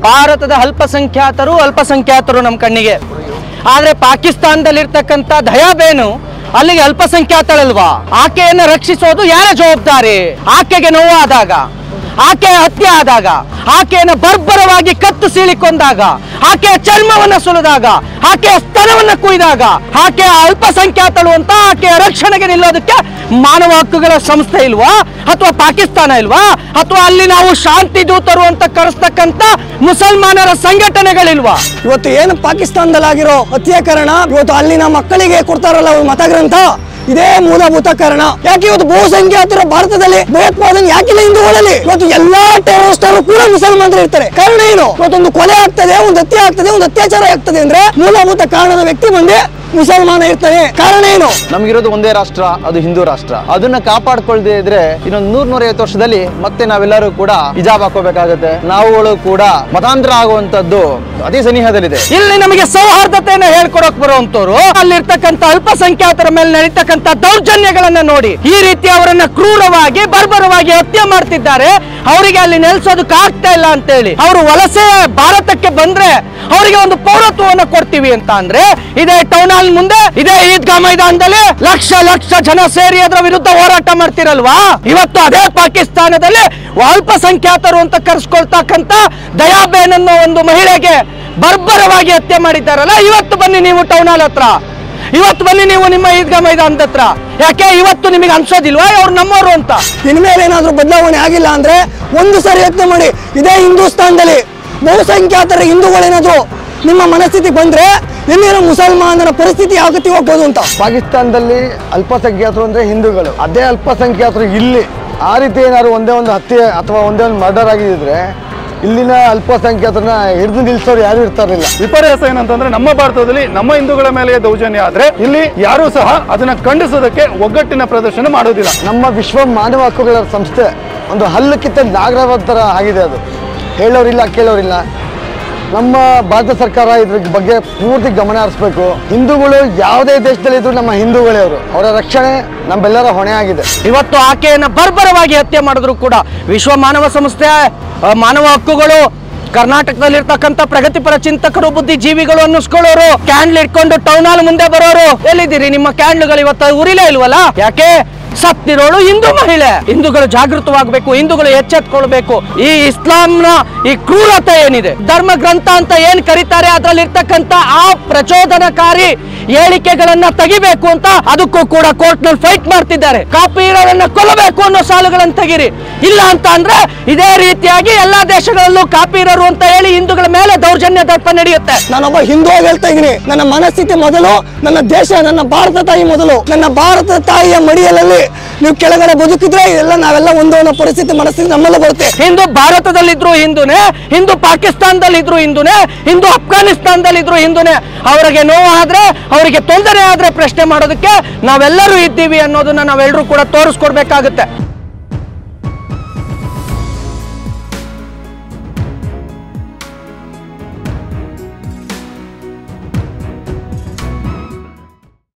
ಭಾರತದ ಅಲ್ಪಸಂಖ್ಯಾತರು ಅಲ್ಪಸಂಖ್ಯಾತರು ನಮ್ಮ ಕಣ್ಣಿಗೆ ಆದ್ರೆ ಪಾಕಿಸ್ತಾನದಲ್ಲಿರ್ತಕ್ಕಂಥ ದಯಾಬೇನು ಅಲ್ಲಿಗೆ ಅಲ್ಪಸಂಖ್ಯಾತಳಲ್ವಾ ಆಕೆಯನ್ನು ರಕ್ಷಿಸೋದು ಯಾರ ಜವಾಬ್ದಾರಿ ಆಕೆಗೆ ನೋವಾದಾಗ ಆಕೆ ಹತ್ಯೆ ಆದಾಗ ಆಕೆಯನ್ನು ಬರ್ಬರವಾಗಿ ಕತ್ತು ಸೀಳಿಕೊಂಡಾಗ ಆಕೆಯ ಚರ್ಮವನ್ನ ಸುಲಿದಾಗ ಆಕೆಯ ಸ್ತನವನ್ನ ಕುಯ್ದಾಗ ಆಕೆ ಅಲ್ಪಸಂಖ್ಯಾತಳು ಅಂತ ಆಕೆಯ ರಕ್ಷಣೆಗೆ ನಿಲ್ಲೋದಕ್ಕೆ ಮಾನವ ಹಕ್ಕುಗಳ ಸಂಸ್ಥೆ ಇಲ್ವಾ ಅಥವಾ ಪಾಕಿಸ್ತಾನ ಇಲ್ವಾ ಅಥವಾ ಅಲ್ಲಿ ನಾವು ಶಾಂತಿ ದೂತರು ಅಂತ ಕರೆಸ್ತಕ್ಕಂಥ ಮುಸಲ್ಮಾನರ ಸಂಘಟನೆಗಳಿಲ್ವಾ ಇವತ್ತು ಏನು ಪಾಕಿಸ್ತಾನದಲ್ಲಾಗಿರೋ ಹತ್ಯಾಕರಣ ಇವತ್ತು ಅಲ್ಲಿನ ಮಕ್ಕಳಿಗೆ ಕೊಡ್ತಾರಲ್ಲ ಅವ್ರ ಮತಗ್ರಂಥ ಇದೇ ಮೂಲಭೂತ ಕಾರಣ ಯಾಕೆ ಇವತ್ತು ಬಹುಸಂಖ್ಯಾತರು ಭಾರತದಲ್ಲಿ ಭಯೋತ್ಪಾದನೆ ಯಾಕಿಲ್ಲ ಹಿಂದೂಗಳಲ್ಲಿ ಇವತ್ತು ಎಲ್ಲಾ ಟೆರರಿಸ್ಟ್ ಕೂಡ ಮುಸಲ್ಮಾನರು ಇರ್ತಾರೆ ಕಾರಣ ಏನು ಇವತ್ತೊಂದು ಕೊಲೆ ಆಗ್ತದೆ ಒಂದು ಹತ್ಯೆ ಆಗ್ತದೆ ಒಂದು ಅತ್ಯಾಚಾರ ಆಗ್ತದೆ ಅಂದ್ರೆ ಮೂಲಭೂತ ಕಾರಣದ ವ್ಯಕ್ತಿ ಬಂದೆ ಮುಸಲ್ಮಾನ ಇರ್ತಾನೆ ಕಾರಣ ಏನು ನಮಗಿರೋದು ಒಂದೇ ರಾಷ್ಟ್ರ ಅದು ಹಿಂದೂ ರಾಷ್ಟ್ರ ಅದನ್ನ ಕಾಪಾಡ್ಕೊಳ್ದೇ ಇದ್ರೆ ಇನ್ನೊಂದು ನೂರ್ ನೂರೈವತ್ತು ವರ್ಷದಲ್ಲಿ ಮತ್ತೆ ನಾವೆಲ್ಲರೂ ಕೂಡ ಹಿಜಾಬ್ ಹಾಕೋಬೇಕಾಗತ್ತೆ ನಾವುಗಳು ಕೂಡ ಮತಾಂತರ ಆಗುವಂತದ್ದು ಅತಿ ಸನಿಹದಲ್ಲಿದೆ ಇಲ್ಲಿ ನಮಗೆ ಸೌಹಾರ್ದತೆಯನ್ನ ಹೇಳ್ಕೊಡಕ್ ಬರುವಂತವ್ರು ಅಲ್ಲಿರ್ತಕ್ಕಂಥ ಅಲ್ಪಸಂಖ್ಯಾತರ ಮೇಲೆ ನಡೀತಕ್ಕಂಥ ದೌರ್ಜನ್ಯಗಳನ್ನ ನೋಡಿ ಈ ರೀತಿ ಅವರನ್ನ ಕ್ರೂರವಾಗಿ ಬರ್ಬರವಾಗಿ ಹತ್ಯೆ ಮಾಡ್ತಿದ್ದಾರೆ ಅವರಿಗೆ ಅಲ್ಲಿ ನೆಲೆಸೋದಕ್ಕೆ ಆಗ್ತಾ ಇಲ್ಲ ಅಂತೇಳಿ ಅವರು ವಲಸೆ ಭಾರತಕ್ಕೆ ಬಂದ್ರೆ ಅವರಿಗೆ ಒಂದು ಪೌರತ್ವವನ್ನು ಕೊಡ್ತೀವಿ ಅಂತ ಅಂದ್ರೆ ಇದೇ ಟೌನ್ ಹಾಲ್ ಮುಂದೆ ಇದೇ ಈದ್ಗಾ ಮೈದಾನದಲ್ಲಿ ಲಕ್ಷ ಲಕ್ಷ ಜನ ಸೇರಿ ಅದರ ವಿರುದ್ಧ ಹೋರಾಟ ಮಾಡ್ತಿರಲ್ವಾ ಇವತ್ತು ಅದೇ ಪಾಕಿಸ್ತಾನದಲ್ಲಿ ಅಲ್ಪಸಂಖ್ಯಾತರು ಅಂತ ಕರೆಸ್ಕೊಳ್ತಕ್ಕಂಥ ದಯಾಬೇನ್ ಅನ್ನೋ ಒಂದು ಮಹಿಳೆಗೆ ಬರ್ಬರವಾಗಿ ಹತ್ಯೆ ಮಾಡಿದ್ದಾರಲ್ಲ ಇವತ್ತು ಬನ್ನಿ ನೀವು ಟೌನ್ ಹಾಲ್ ಹತ್ರ ಇವತ್ತು ಬನ್ನಿ ನೀವು ನಿಮ್ಮ ಈದ್ಗಾ ಮೈದಾನದ ಹತ್ರ ಯಾಕೆ ಇವತ್ತು ನಿಮಗೆ ಅನ್ಸೋದಿಲ್ವಾ ಅವ್ರು ನಮ್ಮವರು ಅಂತ ಇನ್ಮೇಲೆ ಏನಾದ್ರೂ ಬದಲಾವಣೆ ಆಗಿಲ್ಲ ಅಂದ್ರೆ ಒಂದು ಸಾರಿ ಯತ್ನ ಮಾಡಿ ಇದೇ ಹಿಂದೂಸ್ತಾನದಲ್ಲಿ ಬಹುಸಂಖ್ಯಾತರ ಹಿಂದೂಗಳೇನಾದ್ರು ನಿಮ್ಮ ಮನಸ್ಥಿತಿ ಬಂದ್ರೆ ಇಲ್ಲಿನ ಮುಸಲ್ಮಾನರ ಪರಿಸ್ಥಿತಿ ಯಾವ ಗತಿ ಹೋಗ್ಬೋದು ಅಂತ ಪಾಕಿಸ್ತಾನದಲ್ಲಿ ಅಲ್ಪಸಂಖ್ಯಾತರು ಅಂದ್ರೆ ಹಿಂದೂಗಳು ಅದೇ ಅಲ್ಪಸಂಖ್ಯಾತರು ಇಲ್ಲಿ ಆ ರೀತಿ ಏನಾದ್ರು ಒಂದೇ ಒಂದು ಹತ್ಯೆ ಅಥವಾ ಒಂದೇ ಒಂದು ಮರ್ಡರ್ ಆಗಿದ್ರೆ ಇಲ್ಲಿನ ಅಲ್ಪಸಂಖ್ಯಾತರನ್ನ ಹಿಡಿದು ನಿಲ್ಸೋರು ಯಾರು ಇರ್ತಾರಿಲ್ಲ ವಿಪರ್ಯಾಸ ಏನಂತಂದ್ರೆ ನಮ್ಮ ಭಾರತದಲ್ಲಿ ನಮ್ಮ ಹಿಂದೂಗಳ ಮೇಲೆ ದೌರ್ಜನ್ಯ ಆದ್ರೆ ಇಲ್ಲಿ ಯಾರೂ ಸಹ ಅದನ್ನ ಖಂಡಿಸೋದಕ್ಕೆ ಒಗ್ಗಟ್ಟಿನ ಪ್ರದರ್ಶನ ಮಾಡೋದಿಲ್ಲ ನಮ್ಮ ವಿಶ್ವ ಮಾನವ ಹಕ್ಕುಗಳ ಸಂಸ್ಥೆ ಒಂದು ಹಲ್ಲು ಕಿತ್ತ ನಾಗರವ ಥರ ಆಗಿದೆ ಅದು ಹೇಳೋರಿಲ್ಲ ಕೇಳೋರಿಲ್ಲ ನಮ್ಮ ಭಾರತ ಸರ್ಕಾರ ಇದ್ರ ಬಗ್ಗೆ ಪೂರ್ತಿ ಗಮನ ಹರಿಸ್ಬೇಕು ಹಿಂದೂಗಳು ಯಾವುದೇ ದೇಶದಲ್ಲಿದ್ರು ನಮ್ಮ ಹಿಂದೂಗಳೇ ಅವರು ಅವರ ರಕ್ಷಣೆ ನಮ್ಮೆಲ್ಲರ ಹೊಣೆ ಆಗಿದೆ ಇವತ್ತು ಆಕೆಯನ್ನ ಬರ್ಬರವಾಗಿ ಹತ್ಯೆ ಮಾಡಿದ್ರು ಕೂಡ ವಿಶ್ವ ಮಾನವ ಸಂಸ್ಥೆ ಆ, ಮಾನವ ಹಕ್ಕುಗಳು ಕರ್ನಾಟಕದಲ್ಲಿರ್ತಕ್ಕಂಥ ಪ್ರಗತಿಪರ ಚಿಂತಕರು ಬುದ್ಧಿಜೀವಿಗಳು ಅನ್ನಿಸ್ಕೊಳ್ಳೋರು ಕ್ಯಾಂಡ್ಲ್ ಇಟ್ಕೊಂಡು ಟೌನ್ ಹಾಲ್ ಮುಂದೆ ಬರೋರು ಎಲ್ಲಿದ್ದೀರಿ ನಿಮ್ಮ ಕ್ಯಾಂಡ್ಲ್ಗಳು ಇವತ್ತು ಉರಿಲೇ ಇಲ್ವಲ್ಲ ಯಾಕೆ ಸತ್ತಿರೋಳು ಹಿಂದೂ ಮಹಿಳೆ ಹಿಂದೂಗಳು ಜಾಗೃತವಾಗಬೇಕು ಹಿಂದೂಗಳು ಎಚ್ಚೆತ್ಕೊಳ್ಬೇಕು ಈ ಇಸ್ಲಾಂನ ಈ ಕ್ರೂರತೆ ಏನಿದೆ ಧರ್ಮ ಗ್ರಂಥ ಅಂತ ಏನ್ ಕರೀತಾರೆ ಅದ್ರಲ್ಲಿ ಇರ್ತಕ್ಕಂಥ ಆ ಪ್ರಚೋದನಕಾರಿ ಹೇಳಿಕೆಗಳನ್ನ ತೆಗಿಬೇಕು ಅಂತ ಅದಕ್ಕೂ ಕೂಡ ಕೋರ್ಟ್ ನಲ್ಲಿ ಫೈಟ್ ಮಾಡ್ತಿದ್ದಾರೆ ಕಾಪೀರರನ್ನ ಕೊಲ್ಲಬೇಕು ಅನ್ನೋ ಸಾಲುಗಳನ್ನು ತೆಗಿರಿ ಇಲ್ಲ ಅಂತ ಅಂದ್ರೆ ಇದೇ ರೀತಿಯಾಗಿ ಎಲ್ಲಾ ದೇಶಗಳಲ್ಲೂ ಕಾಪೀರರು ಅಂತ ಹೇಳಿ ಹಿಂದೂಗಳ ಮೇಲೆ ದೌರ್ಜನ್ಯ ದರ್ಪ ನಡೆಯುತ್ತೆ ನಾನೊಬ್ಬ ಹಿಂದೂ ಆಗಿ ಹೇಳ್ತಾ ಇದ್ದೀನಿ ನನ್ನ ಮನಸ್ಥಿತಿ ಮೊದಲು ನನ್ನ ದೇಶ ನನ್ನ ಭಾರತ ತಾಯಿ ಮೊದಲು ನನ್ನ ಭಾರತ ತಾಯಿಯ ಮಡಿಯಲ್ಲಿ ನೀವು ಕೆಳಗಡೆ ಬದುಕಿದ್ರೆ ಎಲ್ಲ ನಾವೆಲ್ಲ ಒಂದು ಅನ್ನೋ ಪರಿಸ್ಥಿತಿ ಮನಸ್ಥಿತಿ ನಮ್ಮೆಲ್ಲ ಬರುತ್ತೆ ಹಿಂದೂ ಭಾರತದಲ್ಲಿದ್ರು ಹಿಂದೂನೇ ಹಿಂದೂ ಪಾಕಿಸ್ತಾನದಲ್ಲಿದ್ರು ಹಿಂದೂನೇ ಹಿಂದೂ ಅಫ್ಘಾನಿಸ್ತಾನದಲ್ಲಿದ್ರು ಹಿಂದೂನೇ ಅವರಿಗೆ ನೋವಾದ್ರೆ ಅವರಿಗೆ ತೊಂದರೆ ಆದ್ರೆ ಪ್ರಶ್ನೆ ಮಾಡೋದಕ್ಕೆ ನಾವೆಲ್ಲರೂ ಇದ್ದೀವಿ ಅನ್ನೋದನ್ನ ನಾವೆಲ್ಲರೂ ಕೂಡ ತೋರಿಸ್ಕೊಡ್ಬೇಕಾಗುತ್ತೆ